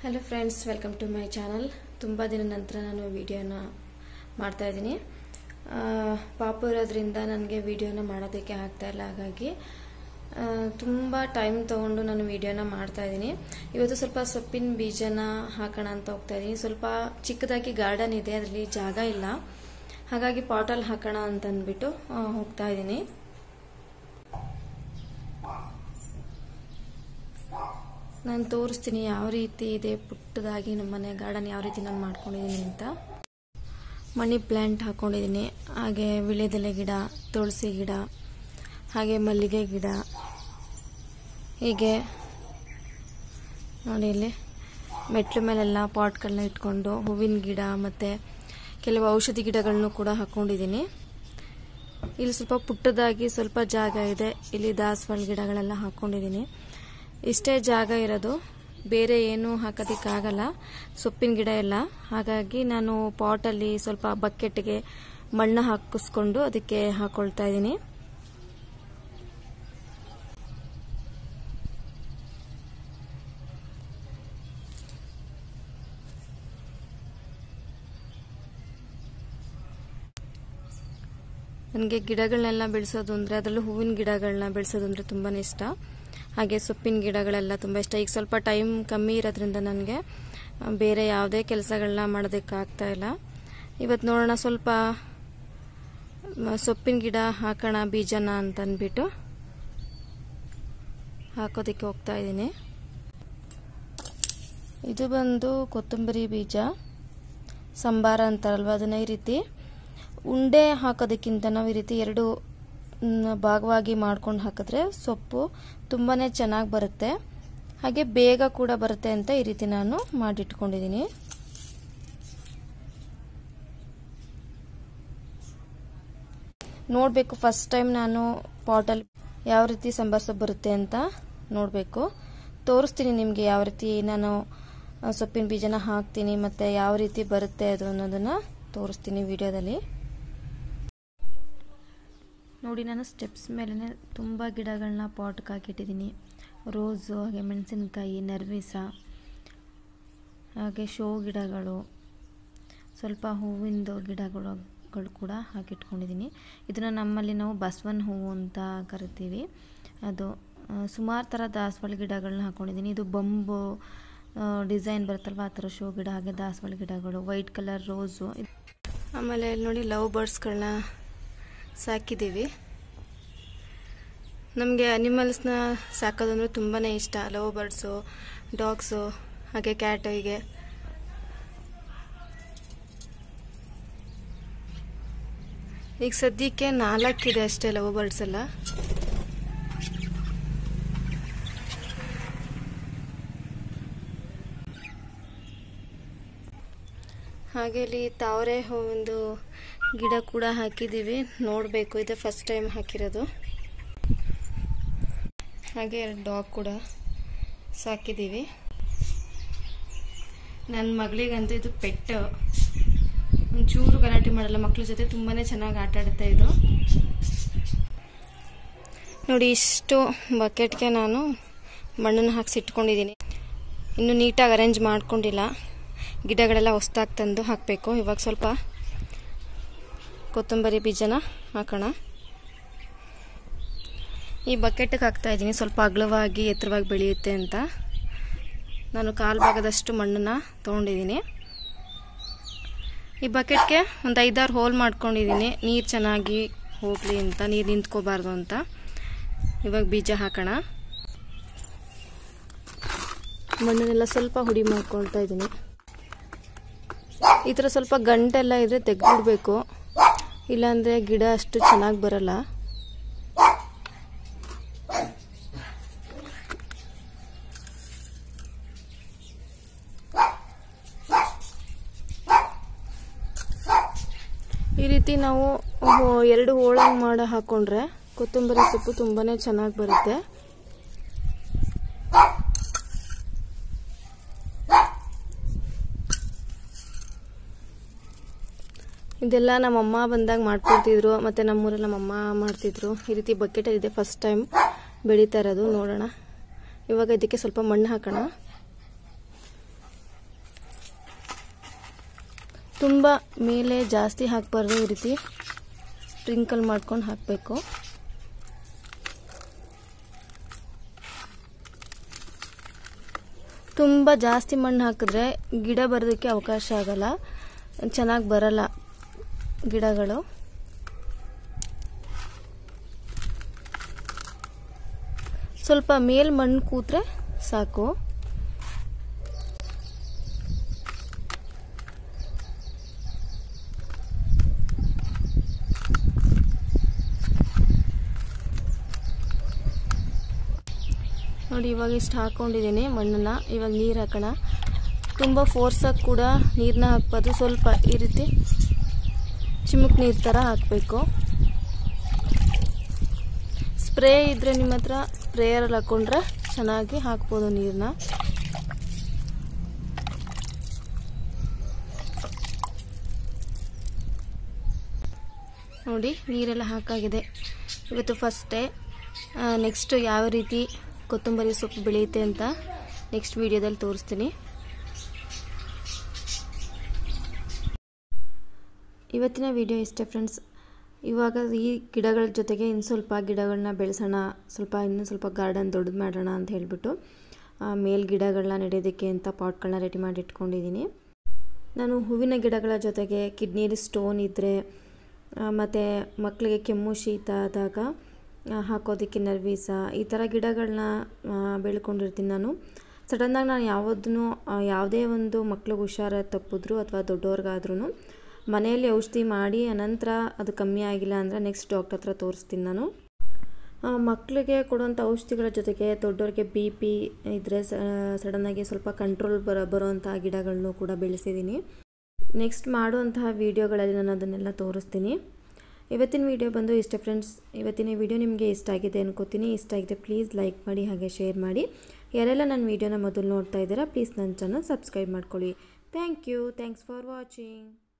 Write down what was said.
hello friends welcome to my channel ತುಂಬ ದಿನ ನಂತರ ನಾನು ವಿಡಿಯೋನ ಮಾಡ್ತಾ ಇದ್ದೀನಿ ಪಾಪು ಇರೋದ್ರಿಂದ ನನಗೆ ವಿಡಿಯೋನ ಮಾಡೋದಕ್ಕೆ ಆಗ್ತಾ ಇಲ್ಲ ಹಾಗಾಗಿ ತುಂಬ ಟೈಮ್ ತೊಗೊಂಡು ನಾನು ವಿಡಿಯೋನ ಮಾಡ್ತಾ ಇದ್ದೀನಿ ಇವತ್ತು ಸ್ವಲ್ಪ ಸೊಪ್ಪಿನ ಬೀಜನ ಹಾಕೋಣ ಅಂತ ಹೋಗ್ತಾ ಇದ್ದೀನಿ ಸ್ವಲ್ಪ ಚಿಕ್ಕದಾಗಿ ಗಾರ್ಡನ್ ಇದೆ ಅದರಲ್ಲಿ ಜಾಗ ಇಲ್ಲ ಹಾಗಾಗಿ ಪಾಟಲ್ಲಿ ಹಾಕೋಣ ಅಂತ ಅಂದ್ಬಿಟ್ಟು ಆ, ಹೋಗ್ತಾ ಇದ್ದೀನಿ ನಾನು ತೋರಿಸ್ತೀನಿ ಯಾವ ರೀತಿ ಇದೆ ಪುಟ್ಟದಾಗಿ ನಮ್ಮ ಮನೆ ಗಾರ್ಡನ್ ಯಾವ ರೀತಿ ನಾನು ಮಾಡ್ಕೊಂಡಿದ್ದೀನಿ ಅಂತ ಮನಿ ಪ್ಲ್ಯಾಂಟ್ ಹಾಕ್ಕೊಂಡಿದ್ದೀನಿ ಹಾಗೆ ವಿಳೆದೆಲೆ ಗಿಡ ತುಳಸಿ ಗಿಡ ಹಾಗೆ ಮಲ್ಲಿಗೆ ಗಿಡ ಹೀಗೆ ನೋಡಿ ಇಲ್ಲಿ ಮೆಟ್ಲ ಮೇಲೆಲ್ಲ ಪಾಟ್ಗಳನ್ನ ಇಟ್ಕೊಂಡು ಹೂವಿನ ಗಿಡ ಮತ್ತು ಕೆಲವು ಔಷಧಿ ಗಿಡಗಳನ್ನು ಕೂಡ ಹಾಕ್ಕೊಂಡಿದ್ದೀನಿ ಇಲ್ಲಿ ಸ್ವಲ್ಪ ಪುಟ್ಟದಾಗಿ ಸ್ವಲ್ಪ ಜಾಗ ಇದೆ ಇಲ್ಲಿ ದಾಸವಾಳ ಗಿಡಗಳೆಲ್ಲ ಹಾಕ್ಕೊಂಡಿದ್ದೀನಿ ಇಷ್ಟೇ ಜಾಗ ಇರೋದು ಬೇರೆ ಏನು ಹಾಕೋದಕ್ಕಾಗಲ್ಲ ಸೊಪ್ಪಿನ ಗಿಡ ಎಲ್ಲ ಹಾಗಾಗಿ ನಾನು ಪಾಟಲ್ಲಿ ಸ್ವಲ್ಪ ಬಕೆಟ್ಗೆ ಮಣ್ಣು ಹಾಕಿಸ್ಕೊಂಡು ಅದಕ್ಕೆ ಹಾಕೊಳ್ತಾ ಇದ್ದೀನಿ ನನಗೆ ಗಿಡಗಳನ್ನೆಲ್ಲ ಬೆಳೆಸೋದು ಅಂದರೆ ಅದರಲ್ಲೂ ಹೂವಿನ ಗಿಡಗಳನ್ನ ಬೆಳೆಸೋದು ಅಂದರೆ ತುಂಬಾ ಇಷ್ಟ ಹಾಗೆ ಸೊಪ್ಪಿನ ಗಿಡಗಳೆಲ್ಲ ತುಂಬ ಇಷ್ಟ ಈಗ ಸ್ವಲ್ಪ ಟೈಮ್ ಕಮ್ಮಿ ಇರೋದ್ರಿಂದ ನನಗೆ ಬೇರೆ ಯಾವುದೇ ಕೆಲಸಗಳನ್ನ ಮಾಡೋದಕ್ಕಾಗ್ತಾ ಇಲ್ಲ ಇವತ್ತು ನೋಡೋಣ ಸ್ವಲ್ಪ ಮ, ಸೊಪ್ಪಿನ ಗಿಡ ಹಾಕೋಣ ಬೀಜನ ಅಂತ ಅಂದ್ಬಿಟ್ಟು ಹಾಕೋದಕ್ಕೆ ಹೋಗ್ತಾ ಇದ್ದೀನಿ ಇದು ಬಂದು ಕೊತ್ತಂಬರಿ ಬೀಜ ಸಂಬಾರ ಅಂತಾರಲ್ವ ಅದನ್ನ ಈ ರೀತಿ ಉಂಡೆ ಹಾಕೋದಕ್ಕಿಂತ ನಾವು ಈ ರೀತಿ ಎರಡು ಮ್, ಭಾಗವಾಗಿ ಮಾಡ್ಕೊಂಡು ಹಾಕಿದ್ರೆ ಸೊಪ್ಪು ತುಂಬಾ ಚೆನ್ನಾಗಿ ಬರುತ್ತೆ ಹಾಗೆ ಬೇಗ ಕೂಡ ಬರುತ್ತೆ ಅಂತ ಈ ರೀತಿ ನಾನು ಮಾಡಿಟ್ಕೊಂಡಿದ್ದೀನಿ ನೋಡಬೇಕು ಫಸ್ಟ್ ಟೈಮ್ ನಾನು ಪಾಟಲ್ಲಿ ಯಾವ ರೀತಿ ಸಂಬಾರ ಸೊಪ್ಪು ಬರುತ್ತೆ ಅಂತ ನೋಡಬೇಕು ತೋರಿಸ್ತೀನಿ ನಿಮಗೆ ಯಾವ ರೀತಿ ನಾನು ಆ, ಸೊಪ್ಪಿನ ಬೀಜನ ಹಾಕ್ತೀನಿ ಮತ್ತು ಯಾವ ರೀತಿ ಬರುತ್ತೆ ಅದು ಅನ್ನೋದನ್ನು ತೋರಿಸ್ತೀನಿ ವಿಡಿಯೋದಲ್ಲಿ ನೋಡಿ ನಾನು ಸ್ಟೆಪ್ಸ್ ಮೇಲೇ ತುಂಬ ಗಿಡಗಳನ್ನ ಪಾಟ್ಗೆ ಹಾಕಿಟ್ಟಿದ್ದೀನಿ ರೋಸು ಹಾಗೆ ಮೆಣಸಿನ್ಕಾಯಿ ನರ್ವಿಸ ಹಾಗೆ ಶೋ ಗಿಡಗಳು ಸ್ವಲ್ಪ ಹೂವಿಂದು ಗಿಡಗಳು ಗಳು ಕೂಡ ಹಾಕಿಟ್ಕೊಂಡಿದ್ದೀನಿ ಇದನ್ನು ನಮ್ಮಲ್ಲಿ ನಾವು ಬಸವನ ಹೂವು ಅಂತ ಕರಿತೀವಿ ಅದು ಸುಮಾರು ಥರ ದಾಸವಾಳ ಗಿಡಗಳನ್ನ ಹಾಕ್ಕೊಂಡಿದ್ದೀನಿ ಇದು ಬಂಬು ಡಿಸೈನ್ ಬರುತ್ತಲ್ವ ಆ ಥರ ಶೋ ಗಿಡ ಹಾಗೆ ದಾಸವಾಳ ಗಿಡಗಳು ವೈಟ್ ಕಲರ್ ರೋಸು ಆಮೇಲೆ ಇಲ್ಲಿ ನೋಡಿ ಲವ್ ಬರ್ಡ್ಸ್ಗಳನ್ನ ಸಾಕಿದ್ದೀವಿ ನಮಗೆ ಅನಿಮಲ್ಸ್ನ ಸಾಕೋದಂದ್ರೆ ತುಂಬಾ ಇಷ್ಟ ಲವ್ ಬರ್ಡ್ಸು ಡಾಗ್ಸು ಹಾಗೆ ಕ್ಯಾಟ್ ಹೀಗೆ ಈಗ ಸದ್ಯಕ್ಕೆ ನಾಲ್ಕಿದೆ ಅಷ್ಟೇ ಲವ್ ಬರ್ಡ್ಸ್ ಎಲ್ಲ ಹಾಗೆ ಇಲ್ಲಿ ತಾವರೆ ಹೂವಿಂದು ಗಿಡ ಕೂಡ ಹಾಕಿದ್ದೀವಿ ನೋಡಬೇಕು ಇದೆ ಫಸ್ಟ್ ಟೈಮ್ ಹಾಕಿರೋದು ಹಾಗೆ ಎರಡು ಡಾಗ್ ಕೂಡ ಸಾಕಿದ್ದೀವಿ ನನ್ನ ಮಗಳಿಗಂತೂ ಇದು ಪೆಟ್ ಒಂಚೂರು ಗಲಾಟೆ ಮಾಡಲ್ಲ ಮಕ್ಕಳ ಜೊತೆ ತುಂಬಾ ಚೆನ್ನಾಗಿ ಆಟ ಆಡುತ್ತೆ ಇದು ನೋಡಿ ಇಷ್ಟು ಬಕೆಟ್ಗೆ ನಾನು ಮಣ್ಣನ್ನು ಹಾಕಿಸಿ ಇಟ್ಕೊಂಡಿದ್ದೀನಿ ಇನ್ನೂ ನೀಟಾಗಿ ಅರೇಂಜ್ ಮಾಡ್ಕೊಂಡಿಲ್ಲ ಗಿಡಗಳೆಲ್ಲ ಹೊಸ್ದಾಗಿ ತಂದು ಹಾಕಬೇಕು ಇವಾಗ ಸ್ವಲ್ಪ ಕೊತ್ತಂಬರಿ ಬೀಜನ ಹಾಕೋಣ ಈ ಬಕೆಟ್ಗೆ ಹಾಕ್ತಾ ಇದ್ದೀನಿ ಸ್ವಲ್ಪ ಅಗಲವಾಗಿ ಎತ್ತರವಾಗಿ ಬೆಳೆಯುತ್ತೆ ಅಂತ ನಾನು ಕಾಲು ಭಾಗದಷ್ಟು ಮಣ್ಣನ್ನು ತೊಗೊಂಡಿದ್ದೀನಿ ಈ ಬಕೆಟ್ಗೆ ಒಂದು ಐದಾರು ಹೋಲ್ ಮಾಡ್ಕೊಂಡಿದ್ದೀನಿ ನೀರು ಚೆನ್ನಾಗಿ ಹೋಗಲಿ ಅಂತ ನೀರು ನಿಂತ್ಕೋಬಾರ್ದು ಅಂತ ಇವಾಗ ಬೀಜ ಹಾಕೋಣ ಮಣ್ಣನ್ನೆಲ್ಲ ಸ್ವಲ್ಪ ಹುಡಿ ಮಾಡ್ಕೊಳ್ತಾ ಇದ್ದೀನಿ ಈ ಥರ ಸ್ವಲ್ಪ ಗಂಟೆಲ್ಲ ಇದ್ರೆ ತೆಗೆದ್ಬಿಡ್ಬೇಕು ಇಲ್ಲಾಂದರೆ ಗಿಡ ಅಷ್ಟು ಚೆನ್ನಾಗಿ ಬರಲ್ಲ ಈ ರೀತಿ ನಾವು ಹೋ- ಎರಡು ಹೋಳಂಗ್ ಮಾಡಿ ಹಾಕೊಂಡ್ರೆ ಕೊತ್ತಂಬರಿ ಸೊಪ್ಪು ತುಂಬಾನೇ ಚೆನ್ನಾಗಿ ಬರುತ್ತೆ ಇದೆಲ್ಲ ನಮ್ಮಮ್ಮ ಬಂದಾಗ ಮಾಡ್ಕೊಡ್ತಿದ್ರು ಮತ್ತೆ ನಮ್ಮೂರಲ್ಲಿ ನಮ್ಮಮ್ಮ ಮಾಡ್ತಿದ್ರು ಈ ರೀತಿ ಬಕೆಟ್ ಇದೆ ಫಸ್ಟ್ ಟೈಮ್ ಬೆಳೀತಾ ಇರೋದು ನೋಡೋಣ ಇವಾಗ ಇದಕ್ಕೆ ಸ್ವಲ್ಪ ಮಣ್ಣು ಹಾಕೋಣ ತುಂಬ ಮೇಲೆ ಜಾಸ್ತಿ ಹಾಕಬಾರ್ದು ಈ ರೀತಿ ಸ್ಪ್ರಿಂಕಲ್ ಮಾಡ್ಕೊಂಡು ಹಾಕಬೇಕು ತುಂಬ ಜಾಸ್ತಿ ಮಣ್ಣು ಹಾಕಿದ್ರೆ ಗಿಡ ಬರೋದಕ್ಕೆ ಅವಕಾಶ ಆಗಲ್ಲ ಚೆನ್ನಾಗಿ ಬರಲ್ಲ ಗಿಡಗಳು ಸ್ವಲ್ಪ ಮೇಲ್ ಮಣ್ಣು ಕೂತ್ರೆ ಸಾಕು ನೋಡಿ ಇವಾಗ ಇಷ್ಟು ಹಾಕ್ಕೊಂಡಿದ್ದೀನಿ ಮಣ್ಣನ್ನು ಇವಾಗ ನೀರು ಹಾಕೋಣ ತುಂಬ ಫೋರ್ಸಾಗಿ ಕೂಡ ನೀರನ್ನ ಹಾಕ್ಬಾರ್ದು ಸ್ವಲ್ಪ ಈ ರೀತಿ ಚಿಮುಕ್ ನೀರು ಥರ ಹಾಕಬೇಕು ಸ್ಪ್ರೇ ಇದ್ದರೆ ನಿಮ್ಮ ಹತ್ರ ಸ್ಪ್ರೇಯರಲ್ಲಿ ಹಾಕ್ಕೊಂಡ್ರೆ ಚೆನ್ನಾಗಿ ಹಾಕ್ಬೋದು ನೀರನ್ನ ನೋಡಿ ನೀರೆಲ್ಲ ಹಾಕಾಗಿದೆ ಇವತ್ತು ಫಸ್ಟ್ ಡೇ ನೆಕ್ಸ್ಟ್ ಯಾವ ರೀತಿ ಕೊತ್ತಂಬರಿ ಸೊಪ್ಪು ಬೆಳೆಯುತ್ತೆ ಅಂತ ನೆಕ್ಸ್ಟ್ ವಿಡಿಯೋದಲ್ಲಿ ತೋರಿಸ್ತೀನಿ ಇವತ್ತಿನ ವಿಡಿಯೋ ಇಷ್ಟೇ ಫ್ರೆಂಡ್ಸ್ ಇವಾಗ ಈ ಗಿಡಗಳ ಜೊತೆಗೆ ಇನ್ನು ಸ್ವಲ್ಪ ಗಿಡಗಳನ್ನ ಬೆಳೆಸೋಣ ಸ್ವಲ್ಪ ಇನ್ನೂ ಸ್ವಲ್ಪ ಗಾರ್ಡನ್ ದೊಡ್ಡದು ಮಾಡೋಣ ಅಂತ ಹೇಳಿಬಿಟ್ಟು ಮೇಲ್ ಗಿಡಗಳನ್ನ ನೆಡೋದಕ್ಕೆ ಅಂತ ಪಾಟ್ಗಳನ್ನ ರೆಡಿ ಮಾಡಿ ಇಟ್ಕೊಂಡಿದ್ದೀನಿ ನಾನು ಹೂವಿನ ಗಿಡಗಳ ಜೊತೆಗೆ ಕಿಡ್ನಿಲಿ ಸ್ಟೋನ್ ಇದ್ದರೆ ಮತ್ತು ಮಕ್ಕಳಿಗೆ ಕೆಮ್ಮು ಶೀತ ಆದಾಗ ಹಾಕೋದಕ್ಕೆ ನರ್ವೀಸ ಈ ಥರ ಗಿಡಗಳನ್ನ ಬೆಳ್ಕೊಂಡಿರ್ತೀನಿ ನಾನು ಸಡನ್ನಾಗಿ ನಾನು ಯಾವುದನ್ನು ಯಾವುದೇ ಒಂದು ಮಕ್ಳಿಗೆ ಹುಷಾರ ತಪ್ಪಿದ್ರು ಅಥವಾ ದೊಡ್ಡವ್ರಿಗಾದ್ರೂ ಮನೆಯಲ್ಲಿ ಔಷಧಿ ಮಾಡಿ ಅನಂತರ ಅದು ಕಮ್ಮಿ ಆಗಿಲ್ಲ ಅಂದರೆ ನೆಕ್ಸ್ಟ್ ಡಾಕ್ಟರ್ ಹತ್ರ ತೋರಿಸ್ತೀನಿ ನಾನು ಮಕ್ಕಳಿಗೆ ಕೊಡುವಂಥ ಔಷಧಿಗಳ ಜೊತೆಗೆ ದೊಡ್ಡವ್ರಿಗೆ ಬಿ ಪಿ ಇದ್ದರೆ ಸಡನ್ನಾಗಿ ಸ್ವಲ್ಪ ಕಂಟ್ರೋಲ್ ಬರೋ ಬರೋವಂಥ ಗಿಡಗಳನ್ನು ಕೂಡ ಬೆಳೆಸಿದ್ದೀನಿ ನೆಕ್ಸ್ಟ್ ಮಾಡುವಂತಹ ವೀಡಿಯೋಗಳಲ್ಲಿ ನಾನು ಅದನ್ನೆಲ್ಲ ತೋರಿಸ್ತೀನಿ ಇವತ್ತಿನ ವಿಡಿಯೋ ಬಂದು ಇಷ್ಟ ಫ್ರೆಂಡ್ಸ್ ಇವತ್ತಿನ ವಿಡಿಯೋ ನಿಮಗೆ ಇಷ್ಟ ಆಗಿದೆ ಅನ್ಕೋತೀನಿ ಇಷ್ಟ ಆಗಿದೆ ಪ್ಲೀಸ್ ಲೈಕ್ ಮಾಡಿ ಹಾಗೆ ಶೇರ್ ಮಾಡಿ ಯಾರೆಲ್ಲ ನನ್ನ ವೀಡಿಯೋನ ಮೊದಲು ನೋಡ್ತಾ ಇದ್ದೀರಾ ಪ್ಲೀಸ್ ನನ್ನ ಚಾನಲ್ ಸಬ್ಸ್ಕ್ರೈಬ್ ಮಾಡ್ಕೊಳ್ಳಿ thank you thanks for watching